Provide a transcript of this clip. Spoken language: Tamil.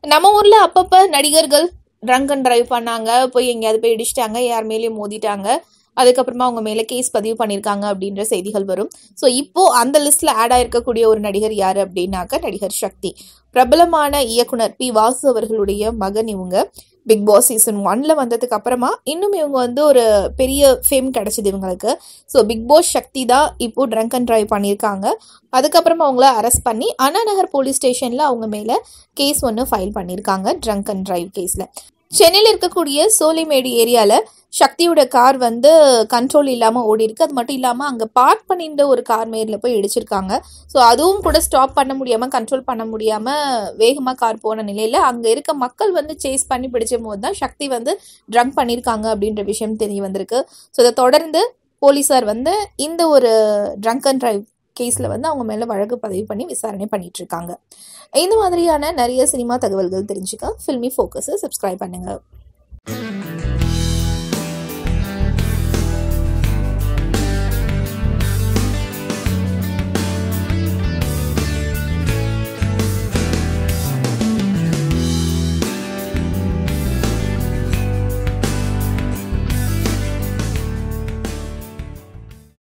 நம்ம ஊர்ல அப்பப்ப நடிகர்கள் ட்ரங்க் அண்ட் டிரைவ் பண்ணாங்க போய் எங்கேயாவது போய் இடிச்சிட்டாங்க யார் மேலேயும் மோதிட்டாங்க அதுக்கப்புறமா அவங்க மேல கேஸ் பதிவு பண்ணியிருக்காங்க அப்படின்ற செய்திகள் வரும் ஸோ இப்போ அந்த லிஸ்ட்ல ஆட் ஆயிருக்கக்கூடிய ஒரு நடிகர் யாரு அப்படின்னாக்க நடிகர் சக்தி பிரபலமான இயக்குனர் பி வாசு அவர்களுடைய மகன் இவங்க பிக் பாஸ் சீசன் ஒன்ல வந்ததுக்கு அப்புறமா இன்னும் இவங்க வந்து ஒரு பெரிய ஃபேம் கிடைச்சது இவங்களுக்கு ஸோ பிக் பாஸ் சக்தி தான் இப்போ ட்ரங்க் அண்ட் டிரைவ் பண்ணியிருக்காங்க அதுக்கப்புறமா அவங்கள அரெஸ்ட் பண்ணி அண்ணா நகர் போலீஸ் ஸ்டேஷனில் அவங்க மேலே கேஸ் ஒன்று ஃபைல் பண்ணியிருக்காங்க ட்ரங்க் அண்ட் டிரைவ் கேஸில் சென்னையில் இருக்கக்கூடிய சோலைமேடு ஏரியாவில் சக்தியோட கார் வந்து கண்ட்ரோல் இல்லாமல் ஓடி இருக்கு அது மட்டும் இல்லாமல் அங்கே பார்க் பண்ணியிருந்த ஒரு கார் மேரில் போய் இடிச்சிருக்காங்க ஸோ அதுவும் கூட ஸ்டாப் பண்ண முடியாமல் கண்ட்ரோல் பண்ண முடியாமல் வேகமாக கார் போன நிலையில் அங்கே இருக்க மக்கள் வந்து சேஸ் பண்ணி பிடிச்ச போது தான் சக்தி வந்து ட்ரங்க் பண்ணியிருக்காங்க அப்படின்ற விஷயம் தெரிய வந்திருக்கு ஸோ இதை தொடர்ந்து போலீஸார் வந்து இந்த ஒரு ட்ரங்க் அண்ட் டிரைவ் கேஸில் வந்து அவங்க மேலே வழக்கு பதிவு பண்ணி விசாரணை பண்ணிட்டு இருக்காங்க இந்த மாதிரியான நிறைய சினிமா தகவல்கள் தெரிஞ்சுக்க ஃபில்மி ஃபோக்கஸை சப்ஸ்கிரைப் பண்ணுங்கள்